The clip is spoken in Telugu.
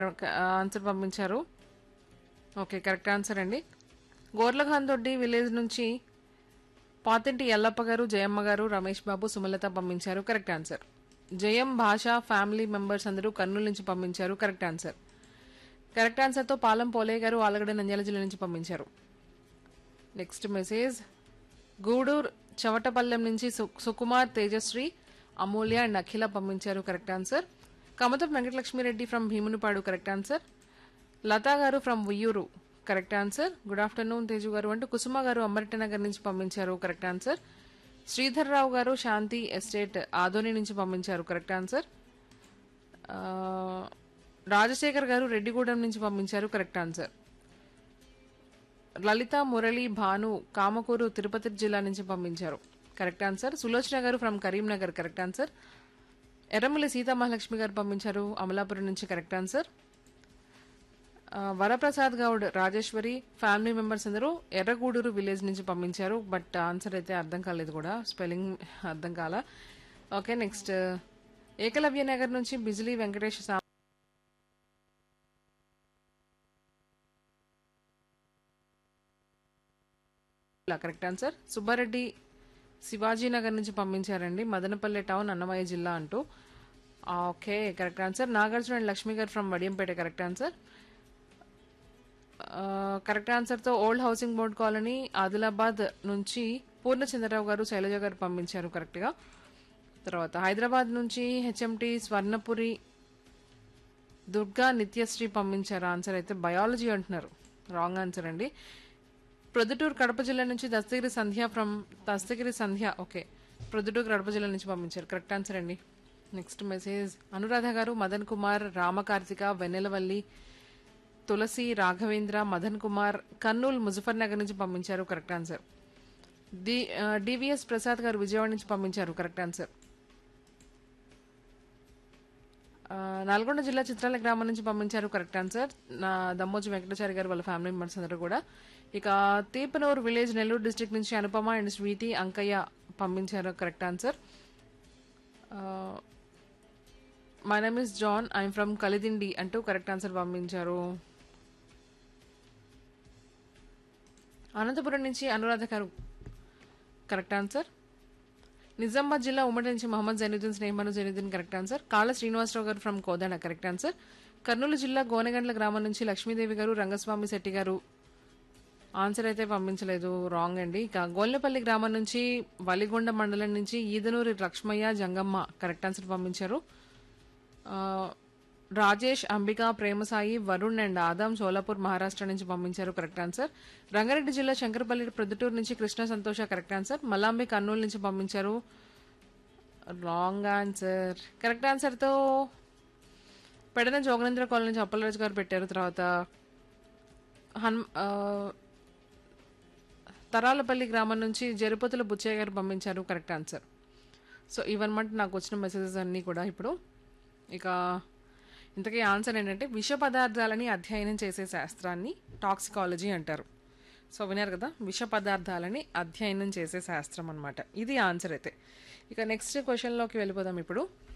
ఆన్సర్ పంపించారు ఓకే కరెక్ట్ ఆన్సర్ అండి గోర్లఖాన్ దొడ్డి విలేజ్ నుంచి పాతింటి ఎల్లప్ప గారు జయమ్మ గారు రమేష్ బాబు సుమలత పంపించారు కరెక్ట్ ఆన్సర్ జయం భాష ఫ్యామిలీ మెంబర్స్ అందరూ కర్నూలు నుంచి పంపించారు కరెక్ట్ ఆన్సర్ కరెక్ట్ ఆన్సర్తో పాలెం పోలే గారు ఆలగడ్డ నంద్యాల జిల్లా నుంచి పంపించారు నెక్స్ట్ మెసేజ్ గూడూరు చవటపల్లెం నుంచి సు- సుకుమార్ తేజశ్రీ అమూల్య అండ్ అఖిల పంపించారు correct answer Kamatam Venkatalakshmireddy from Bhimunipadu correct answer Latha garu from Uyyuru correct answer good afternoon Teju garu అంటూ కుసుమ గారు అమృత నగర్ నుంచి పంపించారు కరెక్ట్ ఆన్సర్ శ్రీధర్ రావు గారు శాంతి ఎస్టేట్ ఆదోని నుంచి పంపించారు కరెక్ట్ ఆన్సర్ ఆ, రాజశేఖర్ గారు రెడ్డిగూడెం నుంచి పంపించారు కరెక్ట్ ఆన్సర్ లలిత మురళి భాను కామకూరు తిరుపతి జిల్లా నుంచి పంపించారు correct answer Sulochana garu from Karimnagar correct answer Erramalli Seethamahalakshmi garu పంపించారు అమలాపురం నుంచి కరెక్ట్ ఆన్సర్ ఆ, వరప్రసాద్ గౌడ్ రాజేశ్వరి ఫ్యామిలీ మెంబర్స్ అందరూ ఎర్రగూడూరు విలేజ్ నుంచి పంపించారు బట్ ఆన్సర్ అయితే అర్థం కాలేదు కూడా స్పెల్లింగ్ అర్థం కాల ఓకే నెక్స్ట్ ఏకలవ్య నగర్ నుంచి బిజిలీ వెంకటేష్ సా కరెక్ట్ ఆన్సర్ సుబ్బారెడ్డి శివాజీనగర్ నుంచి పంపించారండి మదనపల్లె టౌన్ అన్నమయ్య జిల్లా అంటూ ఆ, okay correct answer Nagarjuna and Lakshmi garu from Vadiyampeta correct answer ఆ, కరెక్ట్ ఆన్సర్తో old housing board colony Adilabad నుంచి పూర్ణచంద్రరావు గారు శైలజ గారు పంపించారు కరెక్ట్గా తర్వాత హైదరాబాద్ నుంచి హెచ్ఎంటి స్వర్ణపురి దుర్గా నిత్యశ్రీ పంపించారు ఆన్సర్ అయితే బయాలజీ అంటున్నారు రాంగ్ ఆన్సర్ అండి ప్రొద్దుటూరు కడప జిల్లా నుంచి దస్తగిరి సంధ్య ఫ్రమ్ దస్తగిరి సంధ్య ఓకే ప్రొద్దుటూరు కడప జిల్లా నుంచి పంపించారు కరెక్ట్ ఆన్సర్ అండి నెక్స్ట్ మెసేజ్ అనురాధ గారు మదన్ కుమార్ రామకార్తిక వెన్నెలవల్లి తులసి రాఘవేంద్ర మదన్ కుమార్ కర్నూలు ముజఫర్ నగర్ నుంచి పంపించారు correct answer D DVS Prasad garu Vijayawada నుంచి పంపించారు కరెక్ట్ ఆన్సర్ ఆ, నల్గొండ జిల్లా చిత్రాల గ్రామం నుంచి పంపించారు కరెక్ట్ ఆన్సర్ నా దమ్మోజు వెంకటాచారి గారు వాళ్ళ ఫ్యామిలీ మెంబర్స్ అందరూ కూడా ఇక తీపనూరు విలేజ్ నెల్లూరు డిస్ట్రిక్ట్ నుంచి అనుపమ అండ్ స్వీతి అంకయ్య పంపించారు correct answer my name is John I'm from Kalidindi అంటూ కరెక్ట్ ఆన్సర్ పంపించారు అనంతపురం నుంచి అనురాధ గారు కరెక్ట్ ఆన్సర్ నిజామాబాద్ జిల్లా ఉమ్మడి నుంచి మహమ్మద్ జైనుద్దీన్ స్నేహమను Zainuddin correct answer Kalla Srinivasarao garu from Kodad correct answer Kurnool జిల్లా గోనెగండ్ల గ్రామం నుంచి లక్ష్మీదేవి గారు రంగస్వామి శెట్టి గారు ఆన్సర్ అయితే పంపించలేదు రాంగ్ అండి ఇక గోల్లపల్లి గ్రామం నుంచి వలిగొండ మండలం నుంచి ఈదనూరి లక్ష్మయ్య జంగమ్మ కరెక్ట్ ఆన్సర్ పంపించారు ఆ, రాజేష్ అంబిక ప్రేమసాయి వరుణ్ అండ్ ఆదాం సోలాపూర్ మహారాష్ట్ర నుంచి పంపించారు కరెక్ట్ ఆన్సర్ రంగారెడ్డి జిల్లా శంకరపల్లి ప్రొద్దుటూరు నుంచి కృష్ణ సంతోష కరెక్ట్ ఆన్సర్ మలాంబి కర్నూలు నుంచి పంపించారు రాంగ్ ఆన్సర్ కరెక్ట్ ఆన్సర్తో పెడన జోగనేంద్ర కాలనీ నుంచి అప్పలరాజు గారు పెట్టారు తర్వాత హన్ ఆ, తరాలపల్లి గ్రామం నుంచి జరుపతుల బుచ్చయ్య గారు పంపించారు కరెక్ట్ ఆన్సర్ సో ఇవన్నమాట నాకు వచ్చిన మెసేజెస్ అన్నీ కూడా ఇప్పుడు ఇక ఇంతకీ ఆన్సర్ ఏంటంటే విష పదార్థాలని అధ్యయనం చేసే శాస్త్రాన్ని టాక్సికాలజీ అంటారు సో విన్నారు కదా విష పదార్థాలని అధ్యయనం చేసే శాస్త్రం అన్నమాట ఇది ఆన్సర్ అయితే ఇక నెక్స్ట్ క్వశ్చన్లోకి వెళ్ళిపోదాం ఇప్పుడు